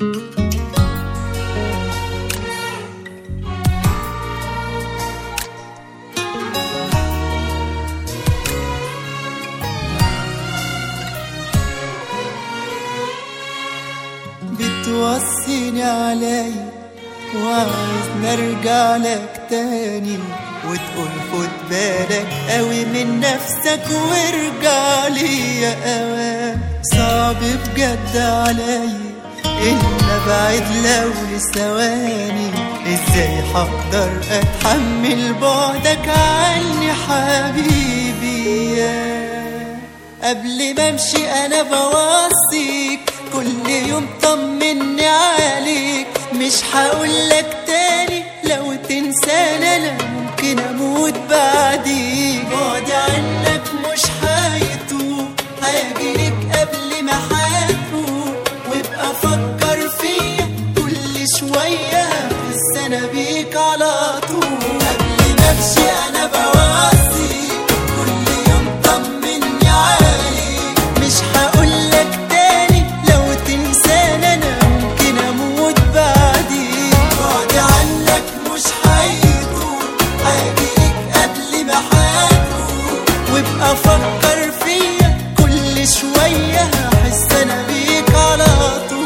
بتوصيني علي وعايز نرجع لك تاني وتقول خد بالك قوي من نفسك وارجع لي يا اوان صعب بجد علي ان ابعد لو لثواني ازاي هقدر اتحمل بعدك عني حبيبي يا قبل ما امشي انا بوصيك كل يوم طمني عليك مش هقولك تاني لو تنساني انا ممكن اموت بعديك بعدي عنك مش هيطول هاجيلك قبل ما هتروح وابقى فكر فيا كل شوية بس انا بيك على طول قبل ما امشي انا بوصيك كل يوم طمني عليك مش هقولك تاني لو تنساني انا ممكن اموت بعديك بعدي عنك مش هيطول هاجيلك قبل ما هتروح وابقى فكر فيا كل شوية هحس انا بيك على طول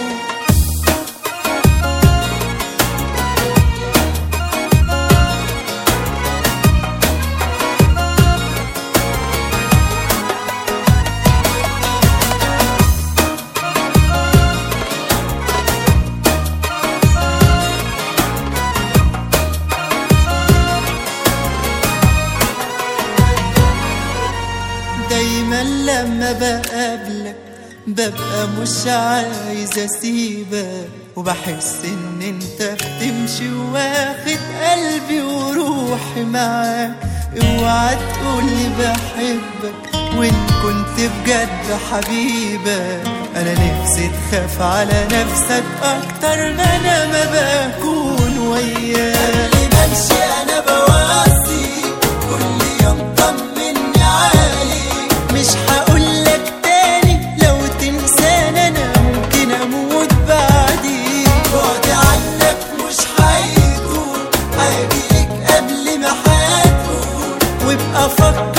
دايما لما بقابلك ببقى مش عايز اسيبك وبحس ان انت بتمشي واخد قلبي وروحي معاك اوعى تقولي بحبك وان كنت بجد حبيبك انا نفسي تخاف على نفسك اكتر ما انا ما بكون وياك قبل ما امشي انا بواسيك كل يوم طمني عليك مش هقولك تاني لو تنساني انا ممكن اموت بعديك بعدي عنك مش هيطول هاجيلك قبل ما هتقول وابقى فكر